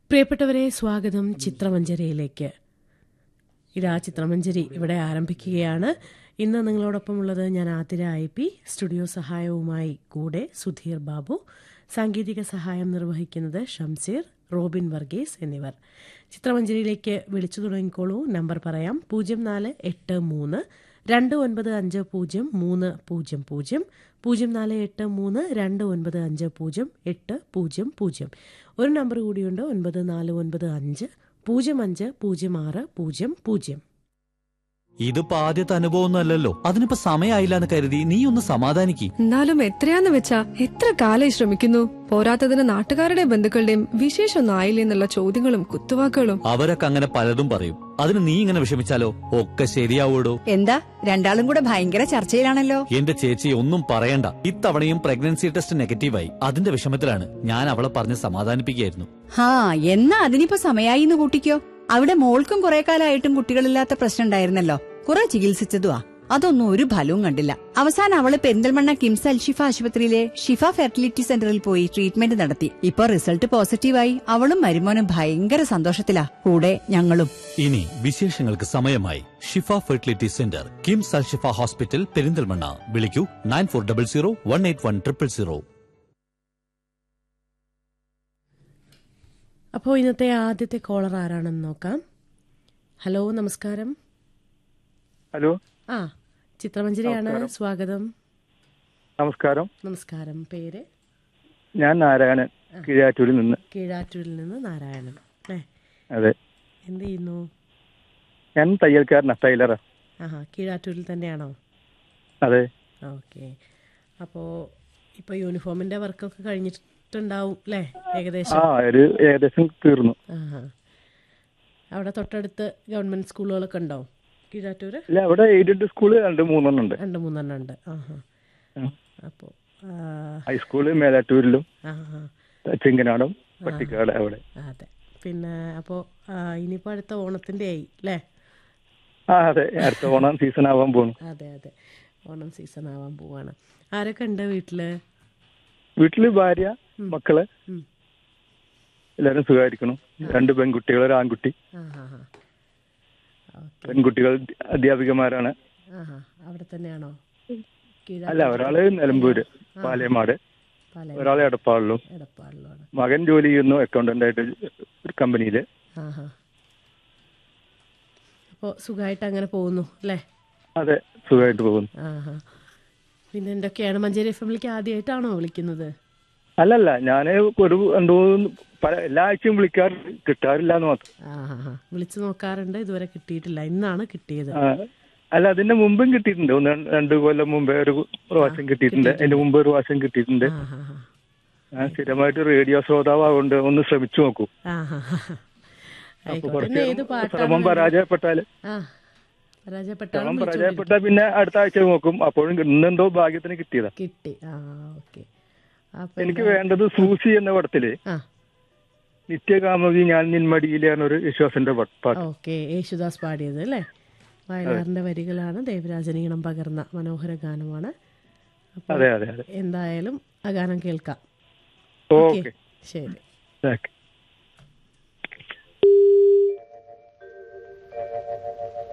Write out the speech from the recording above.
പ്രിയപ്പെട്ടവരെ സ്വാഗതം ചിത്രമഞ്ജരിയിലേക്ക് ഇതാ ചിത്രമഞ്ജരി ഇവിടെ ആരംഭിക്കുകയാണ് ഇന്ന് നിങ്ങളോടൊപ്പമുള്ളത് ഞാൻ ആതിര ഐ പി സ്റ്റുഡിയോ സഹായവുമായി കൂടെ സുധീർ ബാബു സാങ്കേതിക സഹായം നിർവഹിക്കുന്നത് ഷംസീർ റോബിൻ വർഗീസ് എന്നിവർ ചിത്രമഞ്ജരിയിലേക്ക് വിളിച്ചു തുടങ്ങിക്കോളൂ നമ്പർ പറയാം പൂജ്യം നാല് എട്ട് മൂന്ന് രണ്ട് ഒൻപത് അഞ്ച് പൂജ്യം മൂന്ന് പൂജ്യം പൂജ്യം പൂജ്യം നാല് എട്ട് മൂന്ന് രണ്ട് ഒൻപത് അഞ്ച് പൂജ്യം എട്ട് പൂജ്യം പൂജ്യം ഒരു നമ്പർ കൂടിയുണ്ട് ഒൻപത് നാല് ഒൻപത് അഞ്ച് പൂജ്യം അഞ്ച് പൂജ്യം ആറ് പൂജ്യം പൂജ്യം ഇതിപ്പോ ആദ്യത്തെ അനുഭവമൊന്നുമല്ലല്ലോ അതിനിപ്പോ സമയമായില്ല എന്ന് കരുതി നീ ഒന്ന് സമാധാനിക്ക് എന്നാലും എത്രയാന്ന് വെച്ചാ എത്ര കാലായി ശ്രമിക്കുന്നു പോരാത്തതിന് നാട്ടുകാരുടെ ബന്ധുക്കളുടെയും വിശേഷമൊന്നും ആയില്ലേ എന്നുള്ള ചോദ്യങ്ങളും കുത്തുവാക്കുകളും അവരൊക്കെ അങ്ങനെ പലതും പറയും അതിന് നീ ഇങ്ങനെ വിഷമിച്ചാലോ ഒക്കെ ശരിയാവൂടോ എന്താ രണ്ടാളും കൂടെ ഭയങ്കര ചർച്ചയിലാണല്ലോ എന്റെ ചേച്ചി ഒന്നും പറയണ്ട ഇത്തവണയും പ്രഗ്നൻസി ടെസ്റ്റ് നെഗറ്റീവായി അതിന്റെ വിഷമത്തിലാണ് ഞാൻ അവളെ പറഞ്ഞ് സമാധാനിപ്പിക്കുകയായിരുന്നു ഹാ എന്നാ അതിനിപ്പോ സമയായി എന്ന് കൂട്ടിക്കോ അവിടെ മോൾക്കും കുറെ കാലമായിട്ടും കുട്ടികളില്ലാത്ത പ്രശ്നം ഉണ്ടായിരുന്നല്ലോ കുറെ ചികിത്സിച്ചതുവാ അതൊന്നും ഒരു ഫലവും കണ്ടില്ല അവസാനം അവള് പെരിന്തൽമണ്ണ കിംസ് അൽഷിഫ ആശുപത്രിയിലെ ഷിഫ ഫെർട്ടിലിറ്റി സെന്ററിൽ പോയി ട്രീറ്റ്മെന്റ് നടത്തി ഇപ്പൊ റിസൾട്ട് പോസിറ്റീവായി അവളും മരുമോനും ഭയങ്കര സന്തോഷത്തിലാ കൂടെ ഞങ്ങളും ഇനി വിശേഷങ്ങൾക്ക് സമയമായി Shifa fertility centre KIMS Al Shifa hospital Perinthalmanna വിളിക്കൂ nine four double zero one eight one triple zero അപ്പോൾ ഇന്നത്തെ ആദ്യത്തെ കോളർ ആരാണെന്ന് നോക്കാം ഹലോ നമസ്കാരം ഹലോ ആ ചിത്രമഞ്ജരിയാണ് നമസ്കാരം. സ്വാഗതം നമസ്കാരം നമസ്കാരം പേര് ഞാൻ നാരായണൻ കീഴാറ്റൂരിൽ നിന്ന് കീഴാറ്റൂരിൽ നിന്ന് നാരായണൻ ഏ അതെ എന്ത് ചെയ്യുന്നു ഞാൻ തയ്യൽക്കാരനാ ടൈലറാ ആഹാ കീഴാറ്റൂരിൽ തന്നെയാണോ അതെ ഓക്കെ അപ്പോൾ ഇപ്പോൾ യൂണിഫോമിൻ്റെ വർക്കൊക്കെ കഴിഞ്ഞിട്ടുണ്ടാവും അല്ലേ ഏകദേശം ആ ഒരു ഏകദേശം തീർന്നു ആഹാ അവിടെ തൊട്ടടുത്ത് ഗവൺമെൻറ് സ്കൂളുകളൊക്കെ ഉണ്ടോ കീഴാറ്റൂർ ഇല്ല അവിടെ എയ്ഡഡ് സ്കൂള് രണ്ട് മൂന്നെണ്ണം ഉണ്ട് രണ്ട് മൂന്നെണ്ണം ഉണ്ട് ആഹാ ഉം. അപ്പോൾ ഹൈസ്കൂള് മേലാറ്റൂരിലും ആഹാ ചെങ്ങനാടും പട്ടിക്കാട് അവിടെ അതെ പിന്നെ അപ്പോൾ ഇനിയിപ്പോൾ അടുത്ത ഓണത്തിൻ്റെ ആയി അല്ലേ ആ അതെ അടുത്ത ഓണം സീസൺ ആവാൻ പോണു അതെ അതെ ഓണം സീസൺ ആവാൻ പോവാണ് ആരൊക്കെ ഉണ്ട് വീട്ടിൽ വീട്ടില് ഭാര്യ മക്കള് ഉം. എല്ലാരും സുഖമായിരിക്കണം രണ്ട് പെൺകുട്ടികൾ ഒരു ആൺകുട്ടി ആ ഹാ ഹാ ഓക്കെ പെൺകുട്ടികൾ അധ്യാപികമാരാണ് ആഹാ അവിടെ തന്നെയാണോ അല്ല ഒരാള് നിലമ്പൂര് പാലയമാട് പാലയം ഒരാള് എടപ്പാളിലും എടപ്പാളിലാണ് മകൻ ജോലി ചെയ്യുന്നു അക്കൗണ്ടന്റ് ആയിട്ട് ഒരു കമ്പനിയില് ആഹാ അപ്പോൾ സുഖമായിട്ട് അങ്ങനെ പോകുന്നു അല്ലേ അതെ സുഖമായിട്ട് പോകുന്നു ആഹാ പിന്നെ എന്തൊക്കെയാണ് മഞ്ചേരി എഫ് എമ്മിലേക്ക് ആദ്യമായിട്ടാണോ വിളിക്കുന്നത് അല്ലല്ല ഞാൻ ഒരു രണ്ടു മൂന്ന് പല എല്ലാ ആഴ്ചയും വിളിക്കാറ് കിട്ടാറില്ല എന്ന് മാത്രം ആഹാ ഹാ വിളിച്ചു നോക്കാറുണ്ട് ഇതുവരെ കിട്ടിയിട്ടില്ല ഇന്നാണ് കിട്ടിയത് ആ, അല്ല അതിന്റെ മുമ്പും കിട്ടിയിട്ടുണ്ട് ഒന്ന് രണ്ട് കൊല്ലം മുമ്പേ ഒരു പ്രാവശ്യം കിട്ടിയിട്ടുണ്ട് അതിന്റെ മുമ്പ് ഒരു പ്രാവശ്യം കിട്ടിയിട്ടുണ്ട് ആഹാ ഹാ ഞാൻ സ്ഥിരമായിട്ട് റേഡിയോ ശ്രോതാവ് ആവുകൊണ്ട് ഒന്ന് ശ്രമിച്ചു നോക്കൂ ആഹാ ഹാ അപ്പൊ ആയിക്കോട്ടെ കുറച്ച് ഇന്ന് ഏത് പാട്ടാണ് ശ്രമം വേണ്ടത്? പരാജയപ്പെട്ടാല് ആ പരാജയപ്പെട്ടാലും ശ്രമം വിളിച്ചോണ്ടിരിക്കും. പരാജയപ്പെട്ടാ പിന്നെ അടുത്ത ആഴ്ച നോക്കും അപ്പോഴും ഇന്നെന്തോ ഭാഗ്യത്തിന് കിട്ടിയതാ കിട്ടി ആ ഓക്കെ അപ്പൊ എനിക്ക് എന്താ- വേണ്ടത് സൂസി എന്ന പടത്തില് ആ നിത്യകാമതി ഞാൻ നിന്മടിയിലാണ് ഒരു വിശ്വാസിന്റെ പാട്ട് ഓക്കെ യേശുദാസ് പാടിയത് അല്ലേ വയലാറിന്റെ വരികളാണ് ദേവരാജൻ ഈണം പകർന്ന മനോഹര ഗാനമാണ് അപ്പൊ അതെ അതെ അതെ എന്തായാലും ആ ഗാനം കേൾക്കാം ഓക്കെ ശരി ഓക്കെ